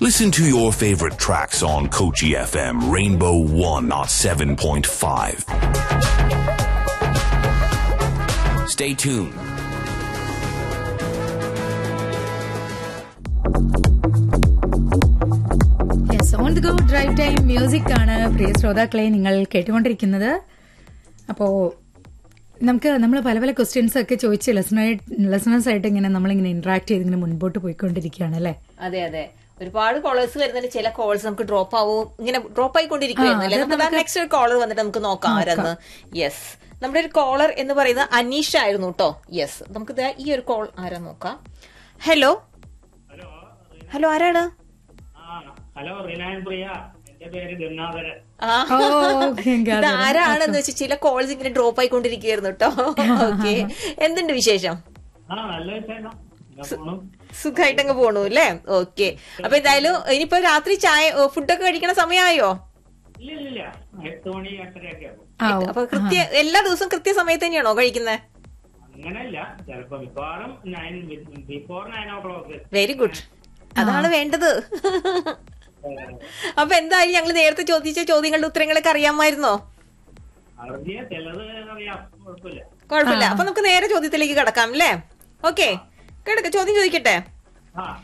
Listen to your favorite tracks on Kochi FM Rainbow 107.5. Stay tuned. Yes on the go drive time music ആണ് പ്രിയ ശ്രോതാക്കളെ നിങ്ങൾ കേട്ടുകൊണ്ടിരിക്കുന്നത് അപ്പോൾ നമുക്ക് നമ്മൾ പല പല ക്വസ്റ്റ്യൻസ് ഒക്കെ ചോദിച്ച് ലെസണായിട്ട് ലെസണേഴ്സ് ആയിട്ട് ഇങ്ങനെ നമ്മളിങ്ങനെ ഇന്ററാക്ട് ചെയ്ത് ഇങ്ങനെ മുൻപോട്ട് പോയിക്കൊണ്ടിരിക്കുകയാണ് അല്ലേ അതെ അതെ ഒരുപാട് കോളേഴ്സ് വരുന്നുണ്ട് ചില കോൾസ് നമുക്ക് ഡ്രോപ്പ് ആവും ഇങ്ങനെ ഡ്രോപ്പ് ആയിക്കൊണ്ടിരിക്കുകയായിരുന്നു അല്ലേ നമുക്ക് നെക്സ്റ്റ് ഒരു കോളർ വന്നിട്ട് നമുക്ക് നോക്കാം ആരെന്ന് യെസ് നമ്മുടെ ഒരു കോളർ എന്ന് പറയുന്നത് അനീഷ ആയിരുന്നു കേട്ടോ യെസ് നമുക്ക് ദാ ഈ ഒരു കോൾ ആരാ നോക്കാം ഹലോ ഹലോ ആരാണ് ആ ഹലോ റിനായൻ പ്രിയ എന്റെ പേര് ഗംഗാധരൻ ആ ഓ, okay, ഇത് ഗാദർ. ആരാണെന്ന് വെച്ചാൽ ചില കോൾസ് ഇങ്ങനെ ഡ്രോപ്പ് ആയിക്കൊണ്ടിരിക്കുകയായിരുന്നു കേട്ടോ ഓക്കെ എന്തുണ്ട് വിശേഷം ആ നല്ല വിശേഷം ഇങ്ങനെ പോണു. സുഖമായിട്ടങ്ങ് പോണു അല്ലേ ഓക്കെ അപ്പൊ എന്തായാലും ഇനിയിപ്പോ രാത്രി ചായ ഫുഡൊക്കെ കഴിക്കണ സമയമായോ ഇല്ല ഇല്ല ഇല്ല എട്ട് മണി എട്ടരയൊക്കെ ആകും ആ, ഓ. അപ്പൊ കൃത്യ എല്ലാ ദിവസവും കൃത്യസമയത്ത് തന്നെയാണോ കഴിക്കുന്നത് അങ്ങനെയല്ല ചിലപ്പോ മിക്കവാറും nine before nine o'clock very good അതാണ് വേണ്ടത് അപ്പൊ എന്തായാലും ഞങ്ങൾ നേരത്തെ ചോദിച്ച ചോദ്യങ്ങളുടെ ഉത്തരങ്ങളൊക്കെ അറിയാമായിരുന്നോ അറിയ ചിലത് അറിയാം കുഴപ്പമില്ല കുഴപ്പമില്ല അപ്പൊ നമുക്ക് നേരെ ചോദ്യത്തിലേക്ക് കിടക്കാം അല്ലേ ഓക്കെ കിടക്ക ചോദ്യം ചോദിക്കട്ടെ ആ